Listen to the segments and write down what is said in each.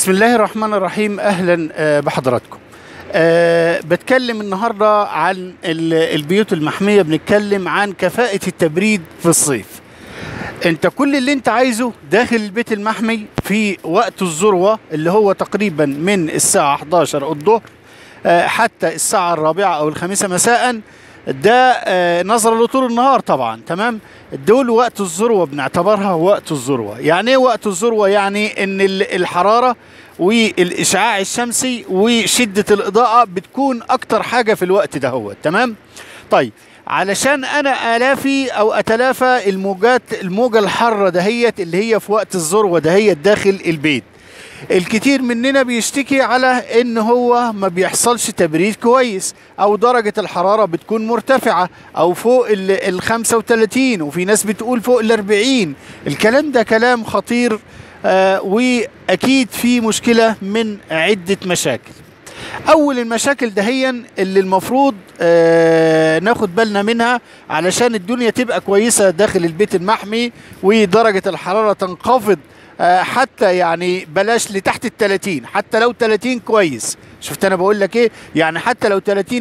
بسم الله الرحمن الرحيم اهلا آه، بحضراتكم أه بتكلم النهارده عن ال- البيوت المحميه بنتكلم عن كفاءه التبريد في الصيف انت كل اللي انت عايزه داخل البيت المحمي في وقت الذروه اللي هو تقريبا من الساعه 11 الظهر آه، حتى الساعه الرابعه او الخامسه مساء ده آه، نظرا لطول النهار طبعا تمام دول وقت الذروه بنعتبرها وقت الذروه يعني ايه وقت الذروه يعني ان ال- الحراره والاشعاع الشمسي وشده الاضاءه بتكون اكتر حاجه في الوقت ده هو تمام طيب علشان انا الافي او اتلافى الموجات الموجه الحاره دهيت اللي هي في وقت الذروه دهيت داخل البيت الكتير مننا بيشتكي على ان هو ما بيحصلش تبريد كويس او درجة الحرارة بتكون مرتفعة او فوق ال ال 35 وفي ناس بتقول فوق ال 40 الكلام ده كلام خطير آه واكيد في مشكلة من عدة مشاكل اول المشاكل دهيا اللي المفروض آه ناخد بالنا منها علشان الدنيا تبقى كويسة داخل البيت المحمي ودرجة الحرارة تنخفض آه حتى يعني بلاش لتحت ال 30 حتى لو 30 كويس شفت انا بقول لك ايه يعني حتى لو 30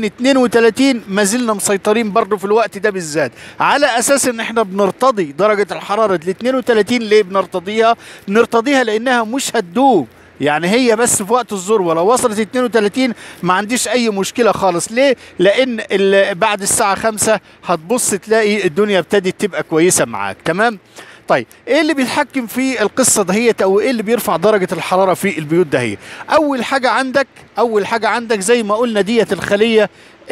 32 ما زلنا مسيطرين برضه في الوقت ده بالذات على اساس ان احنا بنرتضي درجه الحراره ل 32 ليه بنرتضيها بنرتضيها لانها مش هتدوب يعني هي بس في وقت الذروه لو وصلت 32 ما عنديش اي مشكله خالص ليه لان ال- بعد الساعه 5 هتبص تلاقي الدنيا ابتدت تبقى كويسه معاك تمام طيب ايه اللي بيتحكم في القصه دهيت او ايه اللي بيرفع درجه الحراره في البيوت دهيت اول حاجه عندك اول حاجه عندك زي ما قلنا ديت الخليه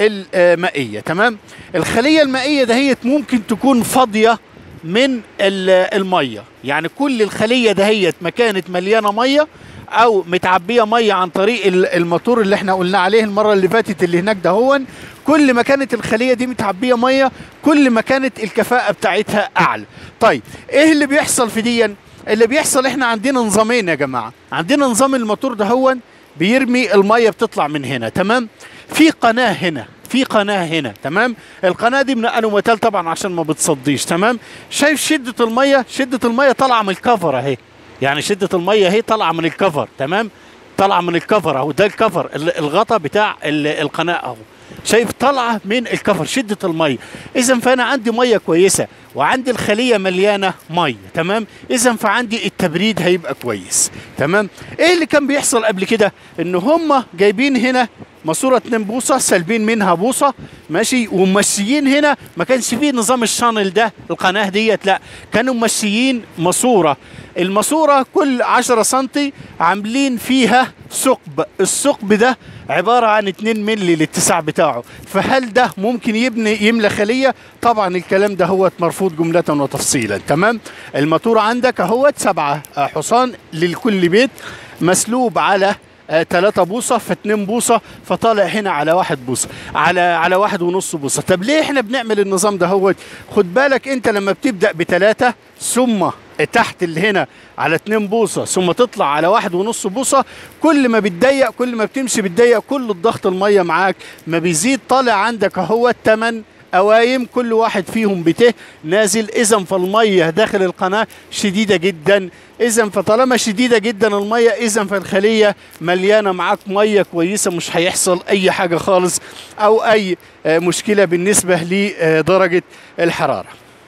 المائيه تمام الخليه المائيه دهيت ممكن تكون فاضيه من ال- الميه يعني كل الخليه دهيت ما كانت مليانه ميه او متعبيه ميه عن طريق ال- الموتور اللي احنا قلنا عليه المره اللي فاتت اللي هناك دهون كل ما كانت الخليه دي متعبيه ميه كل ما كانت الكفاءه بتاعتها اعلى طيب ايه اللي بيحصل في دي اللي بيحصل احنا عندنا نظامين يا جماعه عندنا نظام الموتور دهون بيرمي الميه بتطلع من هنا تمام في قناه هنا في قناه هنا تمام القناه دي من انومتال طبعا عشان ما بتصديش تمام شايف شده الميه شده الميه طالعه من الكفر اهي يعني شده الميه اهي طالعه من الكفر تمام طالعه من الكفر اهو ده الكفر ال- الغطا بتاع ال- القناه اهو شايف طالعه من الكفر شده الميه اذا فانا عندي ميه كويسه وعندي الخليه مليانه ميه تمام اذا فعندي التبريد هيبقى كويس تمام ايه اللي كان بيحصل قبل كده ان هم جايبين هنا ماسوره 2 بوصه سالبين منها بوصه ماشي وممشيين هنا ما كانش فيه نظام الشانل ده القناه ديت لا كانوا ممشيين ماسوره الماسوره كل 10 سنتي عاملين فيها ثقب الثقب ده عباره عن 2 مللي للاتساع بتاعه فهل ده ممكن يبني يملى خليه طبعا الكلام ده هو مرفوض جمله وتفصيلا تمام الماتوره عندك اهوت سبعه آه، حصان لكل بيت مسلوب على آه، تلاتة بوصة فاتنين بوصة فطالع هنا على واحد بوصة على على واحد ونص بوصة طب ليه احنا بنعمل النظام ده هو خد بالك انت لما بتبدأ بتلاتة ثم تحت اللي هنا على اتنين بوصة ثم تطلع على واحد ونص بوصة كل ما بتضيق كل ما بتمشي بتضيق كل الضغط المية معاك ما بيزيد طالع عندك اهو التمن قوايم كل واحد فيهم بته نازل اذا فالميه داخل القناه شديده جدا اذا فطالما شديده جدا الميه اذا فالخليه مليانه معاك ميه كويسه مش هيحصل اي حاجه خالص او اي آه، مشكله بالنسبه لدرجه الحراره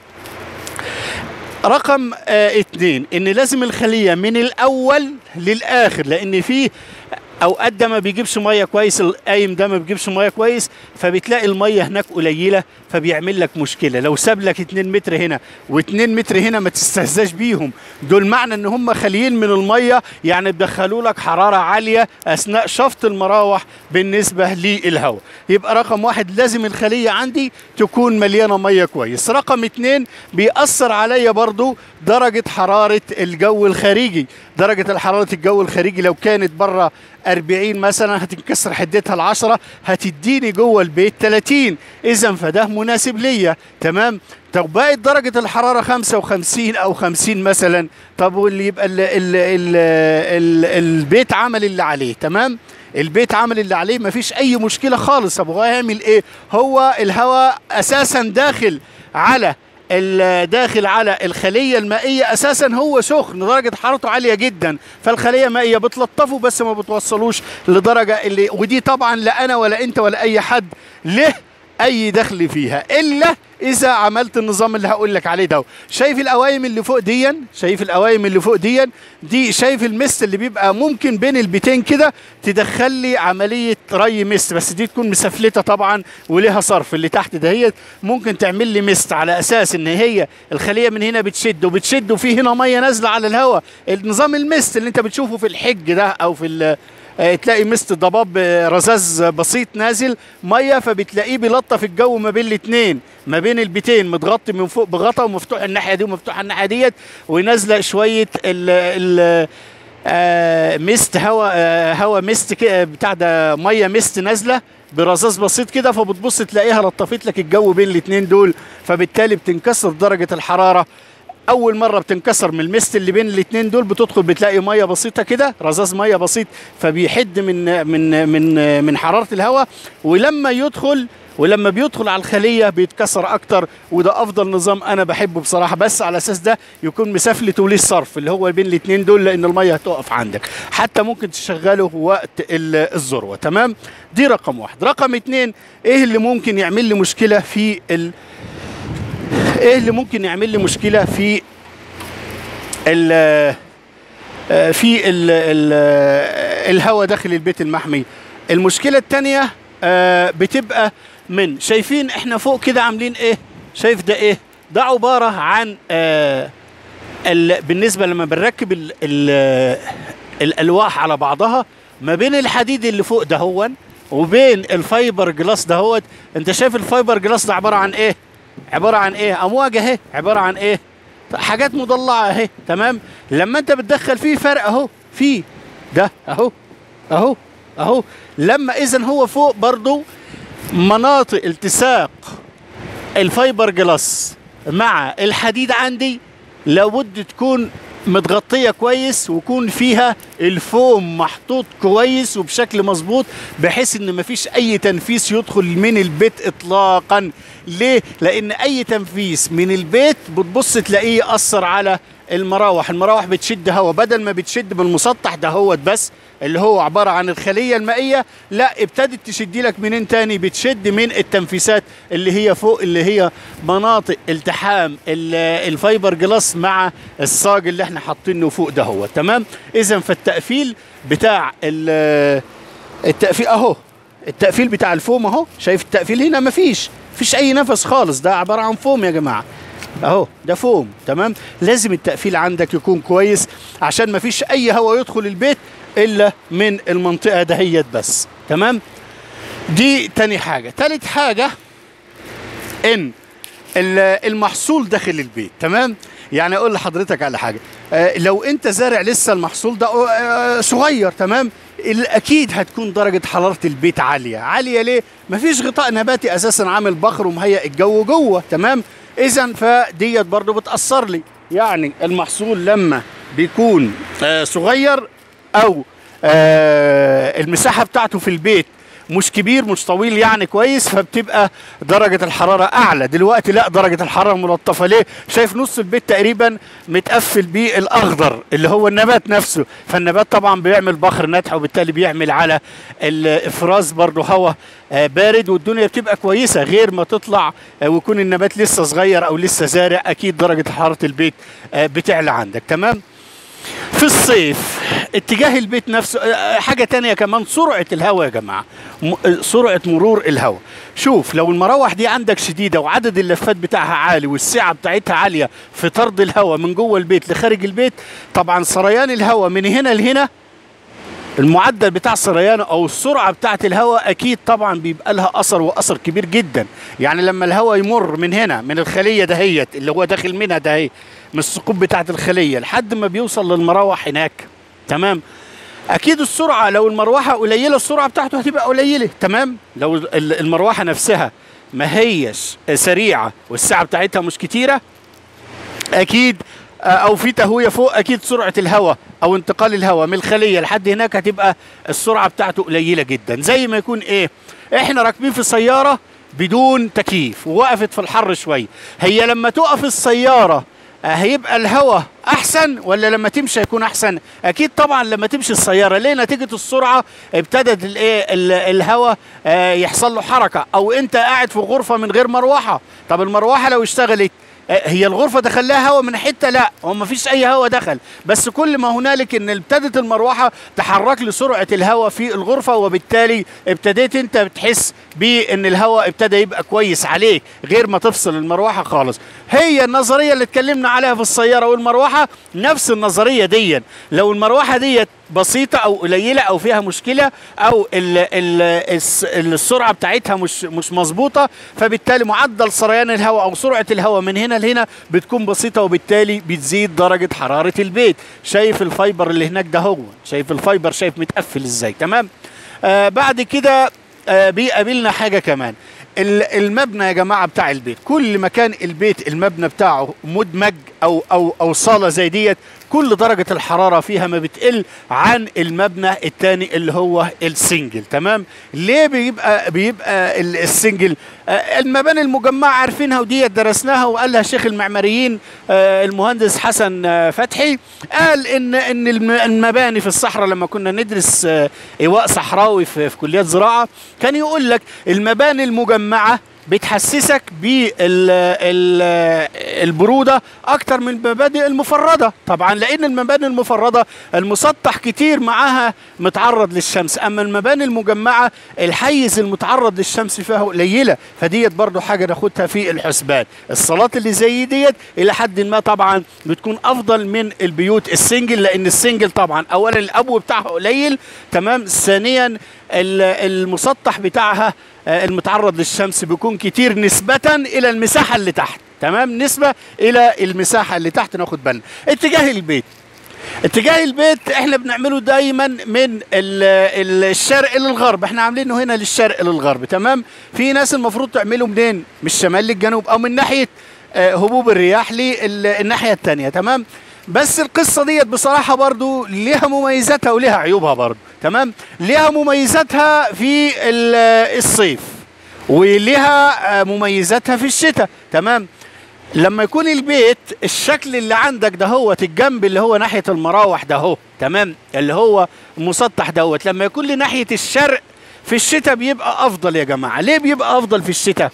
رقم آه اتنين ان لازم الخليه من الاول للاخر لان في اوقات ده ما بيجيبش ميه كويس القايم ده ما بيجيبش ميه كويس فبتلاقي الميه هناك قليله فبيعمل لك مشكله لو ساب لك 2 متر هنا و2 متر هنا ما تستهزاش بيهم دول معنى ان هم خاليين من الميه يعني بيدخلوا لك حراره عاليه اثناء شفط المراوح بالنسبه للهواء يبقى رقم واحد لازم الخليه عندي تكون مليانه ميه كويس رقم اتنين بيأثر عليا برضو درجه حراره الجو الخارجي درجه الحراره الجو الخارجي لو كانت بره 40 مثلا هتنكسر حدتها ال 10 هتديني جوه البيت 30 اذا فده مناسب ليا تمام طب بقت درجة الحرارة 55 أو 50 مثلا طب واللي يبقى ال ال ال ال البيت عمل اللي عليه تمام البيت عمل اللي عليه مفيش أي مشكلة خالص طب هو هيعمل إيه هو الهواء أساسا داخل على الداخل على الخليه المائيه اساسا هو سخن درجه حرارته عاليه جدا فالخليه مائيه بتلطفه بس ما بتوصلوش لدرجه اللي ودي طبعا لا انا ولا انت ولا اي حد له اي دخل فيها الا اذا عملت النظام اللي هقول لك عليه ده شايف القوايم اللي فوق ديا شايف القوايم اللي فوق ديا دي شايف المست اللي بيبقى ممكن بين البيتين كده تدخل لي عمليه ري مست بس دي تكون مسفلته طبعا وليها صرف اللي تحت دهيت ممكن تعمل لي مست على اساس ان هي الخليه من هنا بتشد وبتشد وفي هنا ميه نازله على الهواء النظام المست اللي انت بتشوفه في الحج ده او في ال- آه، تلاقي مست ضباب آه، رذاذ بسيط نازل ميه فبتلاقيه بيلطف الجو ما بين الاثنين ما بين البيتين متغطي من فوق بغطا ومفتوح الناحيه دي ومفتوح الناحيه ديت ونازله شويه ال ال آه، مست هوا آه، هوا مست كده بتاع ده ميه مست نازله برذاذ بسيط كده فبتبص تلاقيها لطفت لك الجو بين الاثنين دول فبالتالي بتنكسر درجه الحراره اول مره بتنكسر من المست اللي بين الاثنين دول بتدخل بتلاقي ميه بسيطه كده رذاذ ميه بسيط فبيحد من من من من حراره الهواء ولما يدخل ولما بيدخل على الخليه بيتكسر اكتر وده افضل نظام انا بحبه بصراحه بس على اساس ده يكون مسافلته وليه الصرف اللي هو بين الاثنين دول لان الميه هتقف عندك حتى ممكن تشغله وقت ال- الذروه تمام دي رقم واحد رقم اتنين ايه اللي ممكن يعمل لي مشكله في ال ايه اللي ممكن يعمل لي مشكله في ال آه، في ال ال الهواء داخل البيت المحمي المشكله الثانيه بتبقى من شايفين احنا فوق كده عاملين ايه شايف ده ايه ده عباره عن آه، ال بالنسبه لما بنركب ال ال الالواح على بعضها ما بين الحديد اللي فوق دهون وبين الفايبر جلاس دهوت انت شايف الفايبر جلاس ده عباره عن ايه عباره عن ايه امواج اهي عباره عن ايه حاجات مضلعه اهي تمام لما انت بتدخل فيه فرق اهو فيه ده اهو اهو اهو لما اذا هو فوق برضو مناطق التصاق الفايبر جلاس مع الحديد عندي لابد تكون متغطية كويس ويكون فيها الفوم محطوط كويس وبشكل مظبوط بحيث ان مفيش اي تنفيس يدخل من البيت اطلاقا ليه؟ لان اي تنفيس من البيت بتبص تلاقيه يأثر على المراوح المراوح بتشد هواء بدل ما بتشد من المسطح ده هو بس اللي هو عبارة عن الخلية المائية لا ابتدت تشد لك منين تاني بتشد من التنفيسات اللي هي فوق اللي هي مناطق التحام ال- الفايبر جلاس مع الصاج اللي احنا حاطينه فوق ده هو تمام اذا فالتقفيل بتاع ال- التقفيل اهو التقفيل بتاع الفوم اهو شايف التقفيل هنا مفيش مفيش اي نفس خالص ده عبارة عن فوم يا جماعة اهو ده فوم تمام لازم التقفيل عندك يكون كويس عشان ما فيش اي هواء يدخل البيت الا من المنطقه دهيت بس تمام دي تاني حاجه تالت حاجه ان ال- المحصول داخل البيت تمام يعني اقول لحضرتك على حاجه آه، لو انت زارع لسه المحصول ده آه، صغير تمام ال- اكيد هتكون درجه حراره البيت عاليه عاليه ليه مفيش غطاء نباتي اساسا عامل بخر ومهيئ الجو جوه تمام اذا فديت برضو بتاثر لي يعني المحصول لما بيكون آه، صغير او آه، المساحه بتاعته في البيت مش كبير مش طويل يعني كويس فبتبقى درجة الحرارة أعلى دلوقتي لا درجة الحرارة ملطفة ليه شايف نص البيت تقريبا متقفل بيه الأخضر اللي هو النبات نفسه فالنبات طبعا بيعمل بخر نتح وبالتالي بيعمل على الإفراز برضه هواء آه، بارد والدنيا بتبقى كويسة غير ما تطلع آه، ويكون النبات لسه صغير أو لسه زارع أكيد درجة حرارة البيت آه، بتعلى عندك تمام في الصيف اتجاه البيت نفسه آه، حاجة تانية كمان سرعة الهواء يا جماعة م- آه، سرعة مرور الهواء شوف لو المراوح دي عندك شديدة وعدد اللفات بتاعها عالي والسعة بتاعتها عالية في طرد الهواء من جوه البيت لخارج البيت طبعا سريان الهواء من هنا لهنا المعدل بتاع سريانه او السرعه بتاعه الهواء اكيد طبعا بيبقى لها اثر واثر كبير جدا يعني لما الهواء يمر من هنا من الخليه دهيت اللي هو داخل منها دهي من الثقوب بتاعه الخليه لحد ما بيوصل للمراوح هناك تمام اكيد السرعه لو المروحه قليله السرعه بتاعته هتبقى قليله تمام لو ال- المروحه نفسها ما هيش سريعه والسعه بتاعتها مش كتيره اكيد آه، او في تهويه فوق اكيد سرعه الهواء او انتقال الهواء من الخليه لحد هناك هتبقى السرعه بتاعته قليله جدا زي ما يكون ايه احنا راكبين في سياره بدون تكييف ووقفت في الحر شويه هي لما تقف السياره آه، هيبقى الهواء احسن ولا لما تمشي هيكون احسن اكيد طبعا لما تمشي السياره ليه نتيجه السرعه ابتدت الايه ال- الهواء آه، يحصل له حركه او انت قاعد في غرفه من غير مروحه طب المروحه لو اشتغلت آه، هي الغرفه دخل لها هواء من حته لا هو ما فيش اي هواء دخل بس كل ما هنالك ان ابتدت المروحه تحرك لسرعه الهواء في الغرفه وبالتالي ابتديت انت بتحس بان الهواء ابتدى يبقى كويس عليك غير ما تفصل المروحه خالص هي النظريه اللي اتكلمنا عليها في السياره والمروحه نفس النظريه دي لو المروحه ديت بسيطه او قليله او فيها مشكله او ال ال الس- السرعه بتاعتها مش مش مظبوطه فبالتالي معدل سريان الهواء او سرعه الهواء من هنا لهنا بتكون بسيطه وبالتالي بتزيد درجه حراره البيت شايف الفايبر اللي هناك ده هو شايف الفايبر شايف متقفل ازاي تمام آه بعد كده آه بيقابلنا حاجه كمان ال- المبنى يا جماعه بتاع البيت كل ما كان البيت المبنى بتاعه مدمج او او او صاله زي ديت كل درجه الحراره فيها ما بتقل عن المبنى الثاني اللي هو السنجل تمام ليه بيبقى بيبقى ال- السنجل آه، المباني المجمعه عارفينها وديت درسناها وقالها شيخ المعماريين آه، المهندس حسن آه، فتحي قال ان ان الم- المباني في الصحراء لما كنا ندرس آه، ايواء صحراوي في في كليات زراعه كان يقول لك المباني المجمعه بتحسسك بالبرودة أكتر من المباني المفردة طبعا لأن المباني المفردة المسطح كتير معاها متعرض للشمس أما المباني المجمعة الحيز المتعرض للشمس فيها قليلة فديت برضو حاجة ناخدها في الحسبان الصالات اللي زي ديت إلى حد ما طبعا بتكون أفضل من البيوت السنجل لأن السنجل طبعا أولا الأبو بتاعها قليل تمام ثانيا ال- المسطح بتاعها آه، المتعرض للشمس بيكون كتير نسبة إلى المساحة اللي تحت تمام نسبة إلى المساحة اللي تحت ناخد بالنا اتجاه البيت اتجاه البيت احنا بنعمله دايما من ال- ال- الشرق للغرب احنا عاملينه هنا للشرق للغرب تمام في ناس المفروض تعمله منين من الشمال للجنوب او من ناحيه آه، هبوب الرياح للناحيه الثانيه تمام بس القصه ديت بصراحه برضو ليها مميزاتها وليها عيوبها برضو تمام ليها مميزاتها في ال- الصيف وليها آه، مميزاتها في الشتاء تمام لما يكون البيت الشكل اللي عندك ده هو الجنب اللي هو ناحيه المراوح ده هو تمام اللي هو مسطح دوت لما يكون لناحيه الشرق في الشتاء بيبقى افضل يا جماعه ليه بيبقى افضل في الشتاء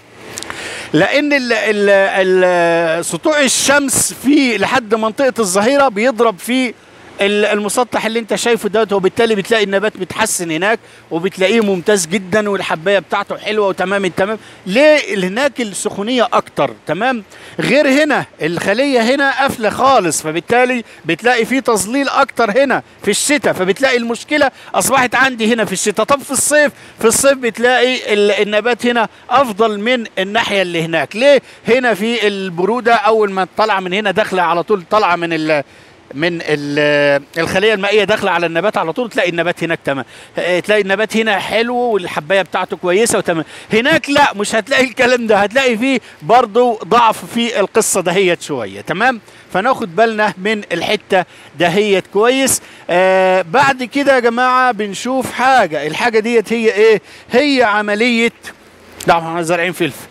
لان ال ال ال سطوع الشمس في لحد منطقه الظهيره بيضرب في ال- المسطح اللي انت شايفه دوت وبالتالي بتلاقي النبات متحسن هناك وبتلاقيه ممتاز جدا والحبايه بتاعته حلوه وتمام التمام ليه هناك السخونيه اكتر تمام غير هنا الخليه هنا قافله خالص فبالتالي بتلاقي فيه تظليل اكتر هنا في الشتاء فبتلاقي المشكله اصبحت عندي هنا في الشتاء طب في الصيف في الصيف بتلاقي ال- النبات هنا افضل من الناحيه اللي هناك ليه هنا في البروده اول ما طالعه من هنا داخله على طول طالعه من ال من ال- الخليه المائيه داخله على النبات على طول تلاقي النبات هناك تمام اه، تلاقي النبات هنا حلو والحبايه بتاعته كويسه وتمام هناك لا مش هتلاقي الكلام ده هتلاقي فيه برضو ضعف في القصه دهيت شويه تمام فناخد بالنا من الحته دهيت كويس آه بعد كده يا جماعه بنشوف حاجه الحاجه ديت هي ايه هي عمليه لا احنا زارعين فلفل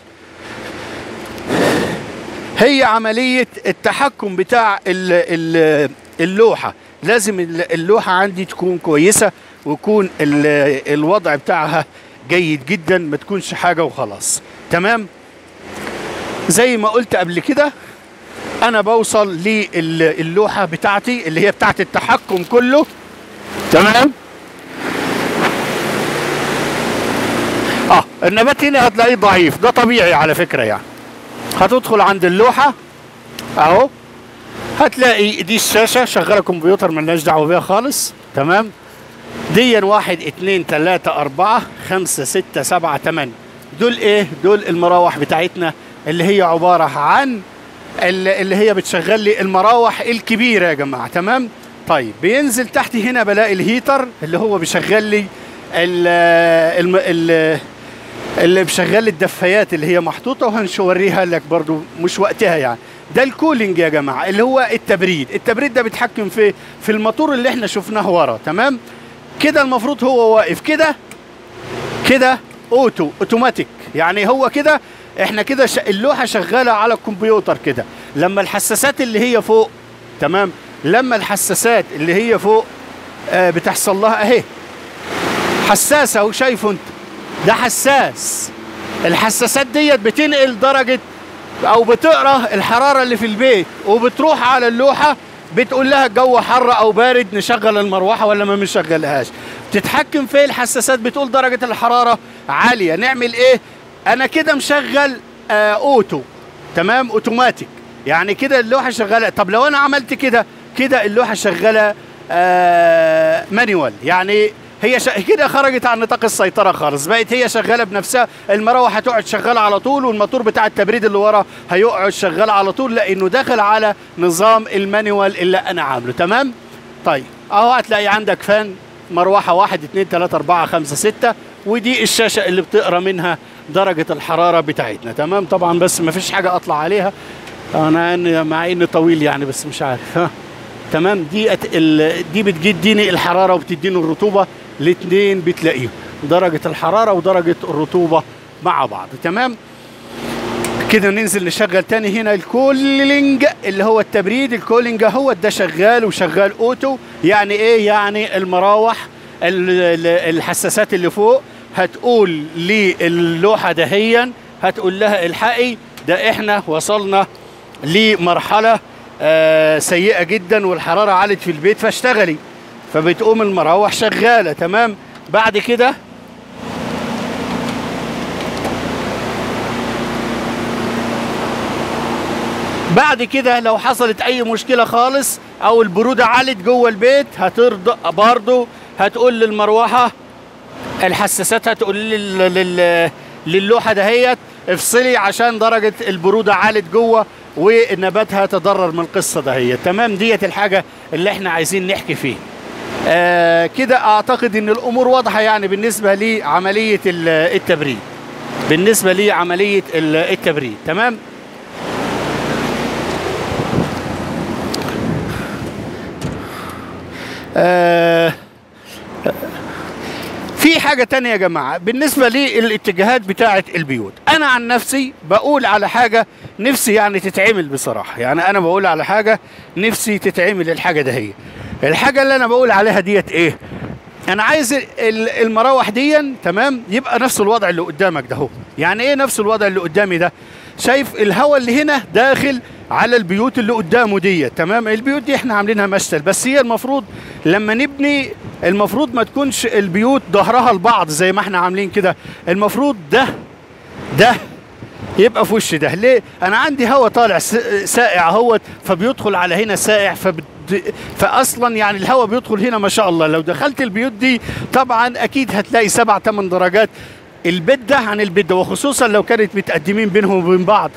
هي عملية التحكم بتاع ال ال اللوحة لازم ال- اللوحة عندي تكون كويسة ويكون ال- الوضع بتاعها جيد جدا ما تكونش حاجة وخلاص تمام زي ما قلت قبل كده انا بوصل للوحة بتاعتي اللي هي بتاعت التحكم كله تمام اه النبات هنا هتلاقيه ضعيف ده طبيعي على فكرة يعني هتدخل عند اللوحة اهو هتلاقي دي الشاشة شغالة كمبيوتر ملناش دعوة بيها خالص تمام ديا واحد اتنين تلاتة أربعة خمسة ستة سبعة تمانية دول ايه؟ دول المراوح بتاعتنا اللي هي عبارة عن ال- اللي هي بتشغل لي المراوح الكبيرة يا جماعة تمام؟ طيب بينزل تحت هنا بلاقي الهيتر اللي هو بيشغل لي ال الم ال اللي بشغل الدفايات اللي هي محطوطه وهنوريها لك برضو مش وقتها يعني ده الكولينج يا جماعه اللي هو التبريد التبريد ده بيتحكم في في الموتور اللي احنا شفناه ورا تمام كده المفروض هو واقف كده كده اوتو اوتوماتيك يعني هو كده احنا كده ش... اللوحه شغاله على الكمبيوتر كده لما الحساسات اللي هي فوق تمام لما الحساسات اللي هي فوق آه بتحصل لها اهي حساسه اهو شايفه انت ده حساس الحساسات ديت بتنقل درجه او بتقرا الحراره اللي في البيت وبتروح على اللوحه بتقول لها الجو حر او بارد نشغل المروحه ولا ما نشغلهاش تتحكم في الحساسات بتقول درجه الحراره عاليه نعمل ايه انا كده مشغل آه اوتو تمام اوتوماتيك يعني كده اللوحه شغاله طب لو انا عملت كده كده اللوحه شغاله آه مانيوال يعني هي ش... كده خرجت عن نطاق السيطره خالص بقت هي شغاله بنفسها المروحه هتقعد شغاله على طول والموتور بتاع التبريد اللي ورا هيقعد شغال على طول لانه داخل على نظام المانيوال اللي انا عامله تمام طيب اهو هتلاقي عندك فان مروحه واحد اتنين تلاته اربعه خمسه سته ودي الشاشه اللي بتقرا منها درجه الحراره بتاعتنا تمام طبعا بس ما فيش حاجه اطلع عليها انا مع اني طويل يعني بس مش عارف ها تمام دي أت... ال... دي بتديني الحراره وبتديني الرطوبه الاثنين بتلاقيهم درجه الحراره ودرجه الرطوبه مع بعض تمام كده ننزل نشغل تاني هنا الكولينج اللي هو التبريد الكولينج هو ده شغال وشغال اوتو يعني ايه يعني المراوح الحساسات اللي فوق هتقول للوحه دهيا هتقول لها الحقي ده احنا وصلنا لمرحله آه سيئه جدا والحراره علت في البيت فاشتغلي فبتقوم المراوح شغاله تمام بعد كده بعد كده لو حصلت اي مشكله خالص او البروده علت جوه البيت هترضى برضه هتقول للمروحه الحساسات هتقول لل... لل... للوحه دهيت افصلي عشان درجه البروده علت جوه والنبات هيتضرر من القصه دهيت تمام ديت الحاجه اللي احنا عايزين نحكي فيه آه كده اعتقد ان الامور واضحه يعني بالنسبه لعمليه التبريد بالنسبه لعمليه التبريد تمام آه في حاجة تانية يا جماعة بالنسبة للاتجاهات بتاعة البيوت أنا عن نفسي بقول على حاجة نفسي يعني تتعمل بصراحة يعني أنا بقول على حاجة نفسي تتعمل الحاجة ده هي الحاجة اللي أنا بقول عليها ديت إيه أنا عايز المراوح ديا تمام يبقى نفس الوضع اللي قدامك ده هو يعني إيه نفس الوضع اللي قدامي ده شايف الهواء اللي هنا داخل على البيوت اللي قدامه دي تمام البيوت دي احنا عاملينها مشتل بس هي المفروض لما نبني المفروض ما تكونش البيوت ظهرها لبعض زي ما احنا عاملين كده المفروض ده ده يبقى في وش ده ليه انا عندي هواء طالع سائع اهوت فبيدخل على هنا سائع فبت فاصلا يعني الهواء بيدخل هنا ما شاء الله لو دخلت البيوت دي طبعا اكيد هتلاقي سبع ثمان درجات البيت ده عن البيت ده وخصوصا لو كانت متقدمين بينهم وبين بعض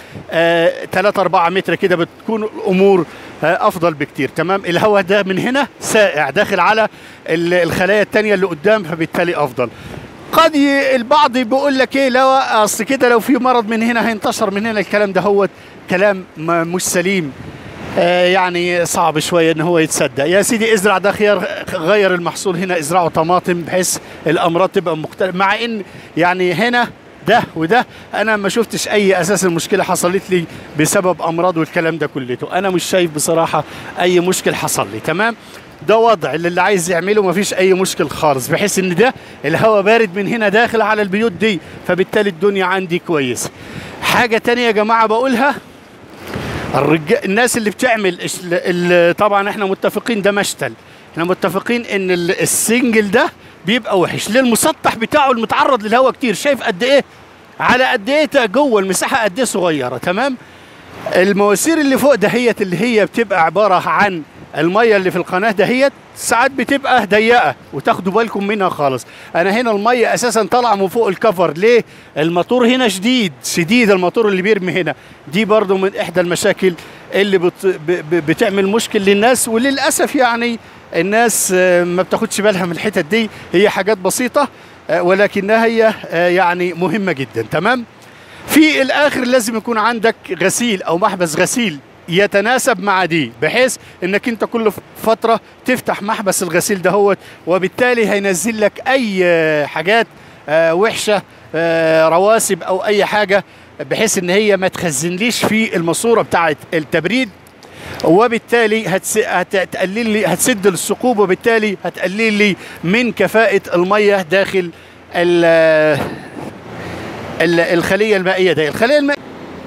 3 آه 4 متر كده بتكون الامور آه افضل بكتير تمام الهواء ده من هنا سائع داخل على الخلايا التانية اللي قدام فبالتالي افضل قد البعض بيقول لك ايه لو اصل كده لو في مرض من هنا هينتشر من هنا الكلام ده هو كلام مش سليم آه يعني صعب شويه ان هو يتصدق يا سيدي ازرع ده خيار غير المحصول هنا ازرعه طماطم بحيث الامراض تبقى مختلفه مع ان يعني هنا ده وده انا ما شفتش اي اساس المشكله حصلت لي بسبب امراض والكلام ده كلته انا مش شايف بصراحه اي مشكل حصل لي تمام ده وضع اللي, اللي عايز يعمله ما فيش اي مشكل خالص بحيث ان ده الهواء بارد من هنا داخل على البيوت دي فبالتالي الدنيا عندي كويسه حاجه تانية يا جماعه بقولها الرجال الناس اللي بتعمل اللي طبعا احنا متفقين ده مشتل احنا متفقين ان السنجل ده بيبقى وحش ليه المسطح بتاعه المتعرض للهواء كتير شايف قد ايه على قد ايه جوه المساحه قد ايه صغيره تمام المواسير اللي فوق دهيت اللي هي بتبقى عباره عن الميه اللي في القناه دهيت ساعات بتبقى ضيقه وتاخدوا بالكم منها خالص انا هنا الميه اساسا طالعه من فوق الكفر ليه الموتور هنا شديد شديد الموتور اللي بيرمي هنا دي برضو من احدى المشاكل اللي بت بتعمل مشكل للناس وللاسف يعني الناس ما بتاخدش بالها من الحتت دي هي حاجات بسيطه ولكنها هي يعني مهمه جدا تمام في الاخر لازم يكون عندك غسيل او محبس غسيل يتناسب مع دي بحيث انك انت كل فتره تفتح محبس الغسيل دهوت وبالتالي هينزل لك اي حاجات آه وحشه آه رواسب او اي حاجه بحيث ان هي ما تخزنليش في الماسوره بتاعه التبريد وبالتالي هتس... هتقلل لي هتسد الثقوب وبالتالي هتقلل لي من كفاءة المية داخل ال... ال... الخلية المائية ده الخلية المائية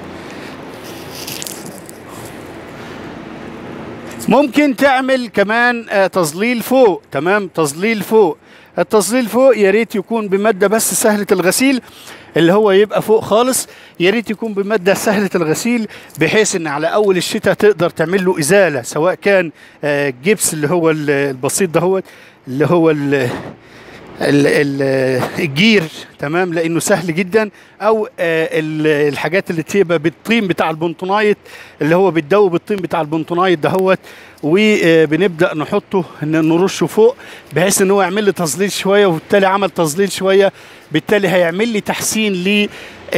ممكن تعمل كمان آه، تظليل فوق تمام تظليل فوق التظليل فوق يا ريت يكون بماده بس سهله الغسيل اللي هو يبقى فوق خالص يا ريت يكون بماده سهله الغسيل بحيث ان على اول الشتاء تقدر تعمل له ازاله سواء كان آه، جبس اللي هو ال- البسيط دهوت اللي هو ال- ال- ال- الجير تمام لانه سهل جدا او آه، ال- الحاجات اللي تبقى بالطين بتاع البنطونايت اللي هو بتدوب الطين بتاع البنطونايت دهوت وبنبدا نحطه ن- نرشه فوق بحيث ان هو يعمل لي تظليل شويه وبالتالي عمل تظليل شويه بالتالي هيعمل لي تحسين ل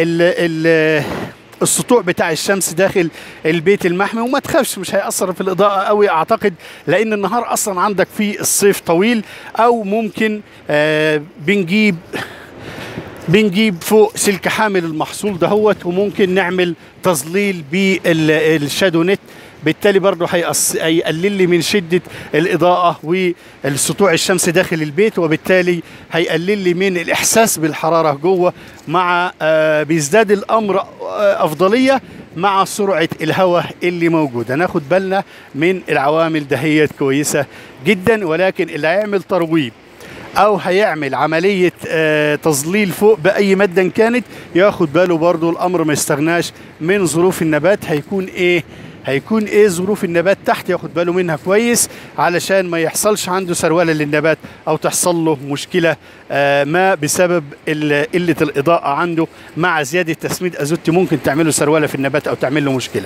السطوع بتاع الشمس داخل البيت المحمي وما تخافش مش هيأثر في الإضاءة قوي أعتقد لأن النهار أصلا عندك في الصيف طويل أو ممكن آه بنجيب بنجيب فوق سلك حامل المحصول دهوت وممكن نعمل تظليل بالشادو نت بالتالي برضه هيقص- هيقلل لي من شده الاضاءه والسطوع الشمس داخل البيت وبالتالي هيقلل لي من الاحساس بالحراره جوه مع آه بيزداد الامر آه افضليه مع سرعه الهواء اللي موجوده ناخد بالنا من العوامل دهيت كويسه جدا ولكن اللي هيعمل ترويب او هيعمل عمليه آه، تظليل فوق باي ماده إن كانت ياخد باله برضو الامر ما يستغناش من ظروف النبات هيكون ايه هيكون ايه ظروف النبات تحت ياخد باله منها كويس علشان ما يحصلش عنده سروله للنبات او تحصل له مشكله آه، ما بسبب ال- قله الاضاءه عنده مع زياده تسميد ازوتي ممكن تعمله سروله في النبات او تعمل له مشكله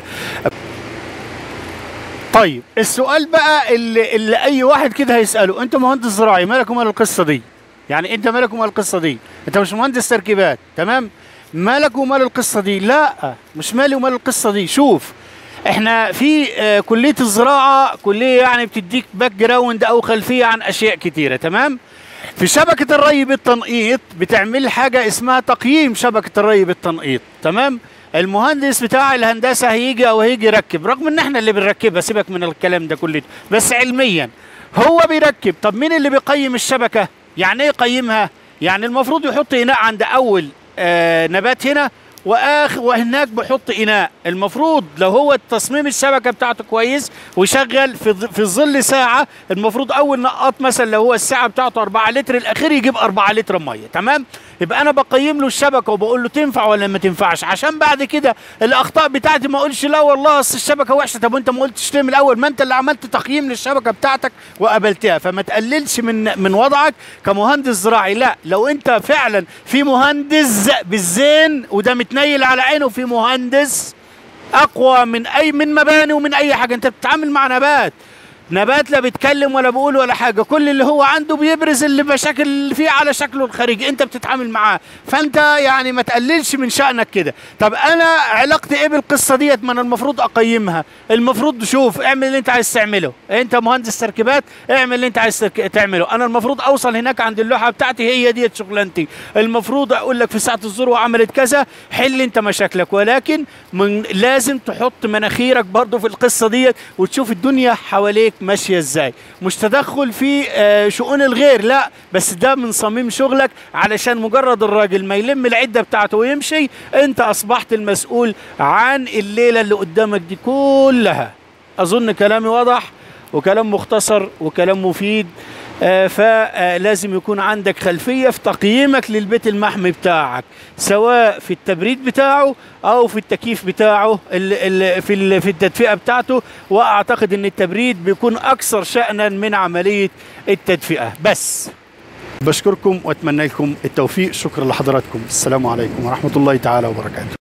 طيب السؤال بقى اللي, اللي اي واحد كده هيساله انت مهندس زراعي مالك ومال القصه دي يعني انت مالك ومال القصه دي انت مش مهندس تركيبات تمام مالك ومال القصه دي لا مش مالي ومال القصه دي شوف احنا في آه، كليه الزراعه كليه يعني بتديك باك جراوند او خلفيه عن اشياء كتيره تمام في شبكه الري بالتنقيط بتعمل حاجه اسمها تقييم شبكه الري بالتنقيط تمام المهندس بتاع الهندسه هيجي او هيجي يركب رغم ان احنا اللي بنركبها سيبك من الكلام ده كله بس علميا هو بيركب طب مين اللي بيقيم الشبكه يعني ايه يقيمها يعني المفروض يحط اناء عند اول آه نبات هنا واخ وهناك بحط اناء المفروض لو هو تصميم الشبكه بتاعته كويس وشغل في ظ- في ظل ساعه المفروض اول نقاط مثلا لو هو الساعه بتاعته 4 لتر الاخير يجيب 4 لتر ميه تمام يبقى انا بقيم له الشبكه وبقول له تنفع ولا ما تنفعش عشان بعد كده الاخطاء بتاعتي ما اقولش لا والله اصل الشبكه وحشه طب وانت ما قلتش ليه من الاول ما انت اللي عملت تقييم للشبكه بتاعتك وقبلتها فما تقللش من من وضعك كمهندس زراعي لا لو انت فعلا في مهندس بالزين وده متنيل على عينه في مهندس اقوى من اي من مباني ومن اي حاجه انت بتتعامل مع نبات نبات لا بيتكلم ولا بيقول ولا حاجه كل اللي هو عنده بيبرز اللي مشاكل اللي فيه على شكله الخارجي انت بتتعامل معاه فانت يعني ما تقللش من شأنك كده طب انا علاقتي ايه بالقصه ديت ما انا المفروض اقيمها المفروض شوف اعمل اللي انت عايز تعمله انت مهندس تركيبات اعمل اللي انت عايز ترك- تعمله انا المفروض اوصل هناك عند اللوحه بتاعتي هي ديت شغلانتي المفروض اقول لك في ساعه الذروه عملت كذا حل انت مشاكلك ولكن من لازم تحط مناخيرك برضو في القصه ديت وتشوف الدنيا حواليك ماشيه ازاي مش تدخل في آه، شؤون الغير لا بس ده من صميم شغلك علشان مجرد الراجل ما يلم العده بتاعته ويمشي انت اصبحت المسؤول عن الليله اللي قدامك دي كلها اظن كلامي واضح وكلام مختصر وكلام مفيد آه، فلازم يكون عندك خلفيه في تقييمك للبيت المحمي بتاعك سواء في التبريد بتاعه او في التكييف بتاعه ال ال في ال في التدفئه بتاعته واعتقد ان التبريد بيكون اكثر شانا من عمليه التدفئه بس بشكركم واتمنى لكم التوفيق شكرا لحضراتكم السلام عليكم ورحمه الله تعالى وبركاته